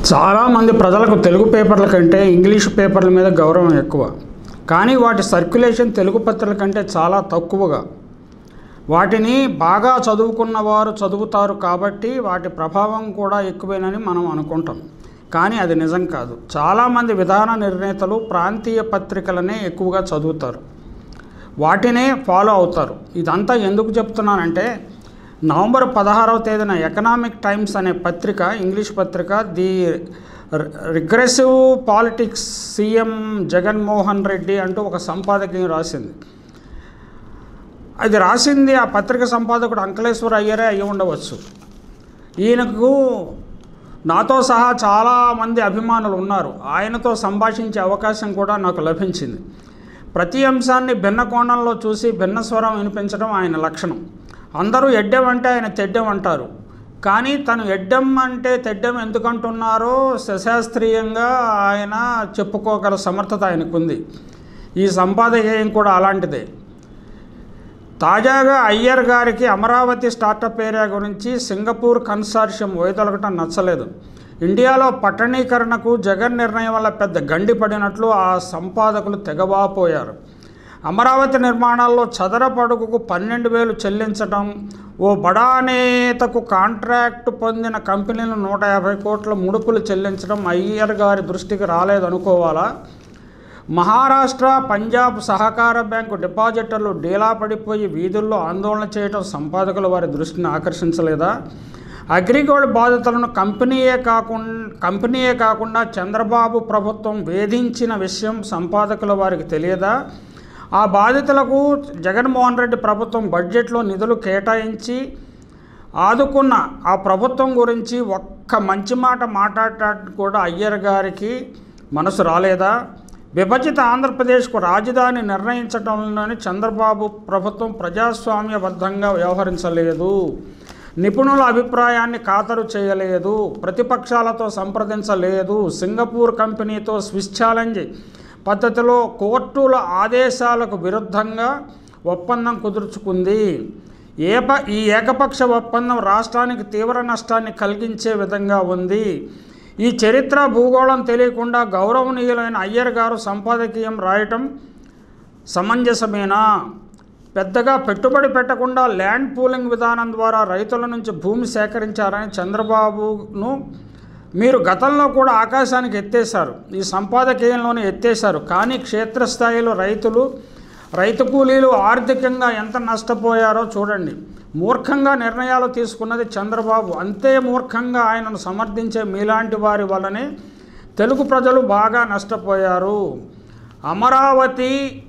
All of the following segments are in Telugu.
చాలామంది ప్రజలకు తెలుగు పేపర్ల కంటే ఇంగ్లీష్ పేపర్ల మీద గౌరవం ఎక్కువ కానీ వాటి సర్క్యులేషన్ తెలుగు పత్రికల కంటే చాలా తక్కువగా వాటిని బాగా చదువుకున్న వారు చదువుతారు కాబట్టి వాటి ప్రభావం కూడా ఎక్కువేనని మనం అనుకుంటాం కానీ అది నిజం కాదు చాలామంది విధాన నిర్ణేతలు ప్రాంతీయ పత్రికలనే ఎక్కువగా చదువుతారు వాటినే ఫాలో అవుతారు ఇదంతా ఎందుకు చెప్తున్నానంటే నవంబర్ పదహారవ తేదీన ఎకనామిక్ టైమ్స్ అనే పత్రిక ఇంగ్లీష్ పత్రిక the regressive politics CM Jaganmohan Reddy అంటూ ఒక సంపాదకీయం రాసింది అది రాసింది ఆ పత్రిక సంపాదకుడు అంకలేశ్వర అయ్యరే అయి ఉండవచ్చు ఈయనకు నాతో సహా చాలామంది అభిమానులు ఉన్నారు ఆయనతో సంభాషించే అవకాశం కూడా నాకు లభించింది ప్రతి అంశాన్ని భిన్న కోణంలో చూసి భిన్న స్వరం వినిపించడం ఆయన లక్షణం అందరూ ఎడ్డెం అంటే ఆయన తెడ్డెం అంటారు కానీ తను ఎడ్డెం అంటే తెడ్డెం ఎందుకంటున్నారో సశాస్త్రీయంగా ఆయన చెప్పుకోగల సమర్థత ఆయనకుంది ఈ సంపాదకీయం కూడా అలాంటిదే తాజాగా అయ్యర్ గారికి అమరావతి స్టార్టప్ ఏరియా గురించి సింగపూర్ కన్సార్షియం వైదొలగటం నచ్చలేదు ఇండియాలో పట్టణీకరణకు జగన్ నిర్ణయం వల్ల పెద్ద గండి పడినట్లు ఆ సంపాదకులు తెగవాపోయారు అమరావతి నిర్మాణాల్లో చదరపడుగుకు పన్నెండు వేలు చెల్లించడం ఓ బడా నేతకు కాంట్రాక్ట్ పొందిన కంపెనీలు నూట యాభై కోట్ల ముడుపులు చెల్లించడం అయ్యర్ గారి దృష్టికి రాలేదనుకోవాలా మహారాష్ట్ర పంజాబ్ సహకార బ్యాంకు డిపాజిటర్లు డీలా పడిపోయి వీధుల్లో ఆందోళన చేయడం సంపాదకుల వారి దృష్టిని ఆకర్షించలేదా అగ్రిగోల్డ్ బాధితులను కంపెనీయే కాకుండా కంపెనీయే కాకుండా చంద్రబాబు ప్రభుత్వం వేధించిన విషయం సంపాదకుల వారికి తెలియదా ఆ బాధితులకు జగన్మోహన్ రెడ్డి ప్రభుత్వం బడ్జెట్లో నిధులు కేటాయించి ఆదుకున్న ఆ ప్రభుత్వం గురించి ఒక్క మంచి మాట మాట్లాడటానికి కూడా అయ్యర్ గారికి మనసు రాలేదా విభజిత ఆంధ్రప్రదేశ్కు రాజధాని నిర్ణయించడంలోని చంద్రబాబు ప్రభుత్వం ప్రజాస్వామ్యబద్ధంగా వ్యవహరించలేదు నిపుణుల అభిప్రాయాన్ని ఖాతరు చేయలేదు ప్రతిపక్షాలతో సంప్రదించలేదు సింగపూర్ కంపెనీతో స్విస్ ఛాలెంజ్ పద్ధతిలో కోర్టుల ఆదేశాలకు విరుద్ధంగా ఒప్పందం కుదుర్చుకుంది ఏప ఈ ఏకపక్ష ఒప్పందం రాష్ట్రానికి తీవ్ర నష్టాన్ని కలిగించే విధంగా ఉంది ఈ చరిత్ర భూగోళం తెలియకుండా గౌరవనీయులైన అయ్యర్ గారు సంపాదకీయం రాయటం సమంజసమేనా పెద్దగా పెట్టుబడి పెట్టకుండా ల్యాండ్ పూలింగ్ విధానం ద్వారా రైతుల నుంచి భూమి సేకరించారని చంద్రబాబును మీరు గతంలో కూడా ఆకాశానికి ఎత్తేశారు ఈ సంపాదకీయంలోనే ఎత్తేశారు కానీ క్షేత్రస్థాయిలో రైతులు రైతు కూలీలు ఆర్థికంగా ఎంత నష్టపోయారో చూడండి మూర్ఖంగా నిర్ణయాలు తీసుకున్నది చంద్రబాబు అంతే మూర్ఖంగా ఆయనను సమర్థించే మీలాంటి వారి వల్లనే తెలుగు ప్రజలు బాగా నష్టపోయారు అమరావతి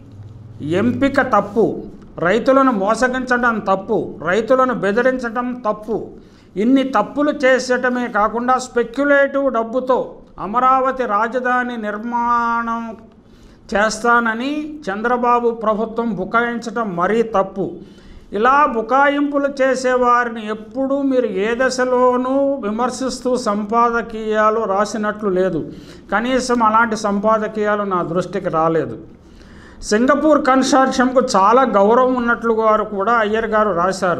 ఎంపిక తప్పు రైతులను మోసగించడం తప్పు రైతులను బెదిరించడం తప్పు ఇన్ని తప్పులు చేసేయటమే కాకుండా స్పెక్యులేటివ్ డబ్బుతో అమరావతి రాజధాని నిర్మాణం చేస్తానని చంద్రబాబు ప్రభుత్వం బుకాయించడం మరీ తప్పు ఇలా బుకాయింపులు చేసేవారిని ఎప్పుడూ మీరు ఏ దశలోనూ విమర్శిస్తూ సంపాదకీయాలు రాసినట్లు లేదు కనీసం అలాంటి సంపాదకీయాలు నా దృష్టికి రాలేదు సింగపూర్ కన్సార్షియంకు చాలా గౌరవం ఉన్నట్లు వారు కూడా అయ్యర్ గారు రాశారు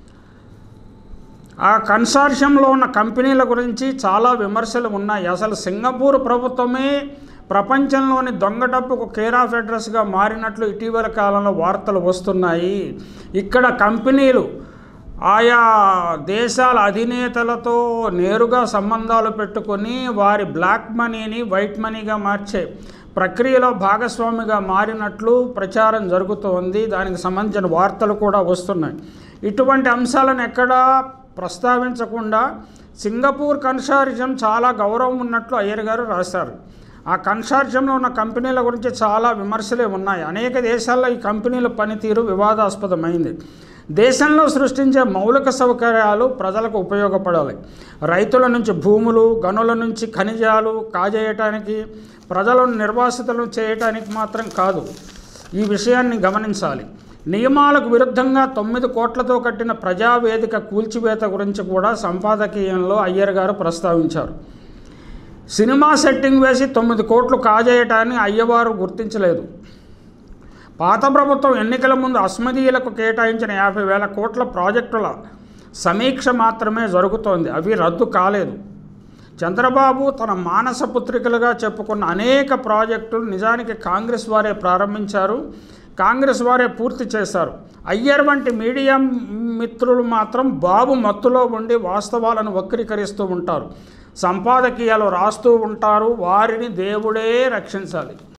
ఆ కన్సార్షియంలో ఉన్న కంపెనీల గురించి చాలా విమర్శలు ఉన్నాయి అసలు సింగపూర్ ప్రభుత్వమే ప్రపంచంలోని దొంగ డబ్బుకు కేర్ ఆఫ్ అడ్రస్గా మారినట్లు ఇటీవల కాలంలో వార్తలు వస్తున్నాయి ఇక్కడ కంపెనీలు ఆయా దేశాల అధినేతలతో నేరుగా సంబంధాలు పెట్టుకొని వారి బ్లాక్ మనీని వైట్ మనీగా మార్చే ప్రక్రియలో భాగస్వామిగా మారినట్లు ప్రచారం జరుగుతోంది దానికి సంబంధించిన వార్తలు కూడా వస్తున్నాయి ఇటువంటి అంశాలను ఎక్కడా ప్రస్తావించకుండా సింగపూర్ కన్సార్జియం చాలా గౌరవం ఉన్నట్లు అయ్యర్ గారు రాశారు ఆ కన్సార్జియంలో ఉన్న కంపెనీల గురించి చాలా విమర్శలే ఉన్నాయి అనేక దేశాల్లో ఈ కంపెనీల పనితీరు వివాదాస్పదమైంది దేశంలో సృష్టించే మౌలిక సౌకర్యాలు ప్రజలకు ఉపయోగపడాలి రైతుల నుంచి భూములు గనుల నుంచి ఖనిజాలు కాజేయటానికి ప్రజలను నిర్వాసితులను చేయటానికి మాత్రం కాదు ఈ విషయాన్ని గమనించాలి నియమాలకు విరుద్ధంగా తొమ్మిది కోట్లతో కట్టిన ప్రజావేదిక కూల్చివేత గురించి కూడా సంపాదకీయంలో అయ్యర్ గారు ప్రస్తావించారు సినిమా సెట్టింగ్ వేసి తొమ్మిది కోట్లు కాజేయటాన్ని అయ్యవారు గుర్తించలేదు పాత ప్రభుత్వం ఎన్నికల ముందు అస్మదీయులకు కేటాయించిన యాభై వేల కోట్ల ప్రాజెక్టుల సమీక్ష మాత్రమే జరుగుతోంది అవి రద్దు కాలేదు చంద్రబాబు తన మానస పుత్రికలుగా చెప్పుకున్న అనేక ప్రాజెక్టులు నిజానికి కాంగ్రెస్ వారే ప్రారంభించారు కాంగ్రెస్ వారే పూర్తి చేశారు అయ్యర్ వంటి మీడియా మిత్రులు మాత్రం బాబు మత్తులో ఉండి వాస్తవాలను వక్రీకరిస్తూ ఉంటారు సంపాదకీయాలు రాస్తూ ఉంటారు వారిని దేవుడే రక్షించాలి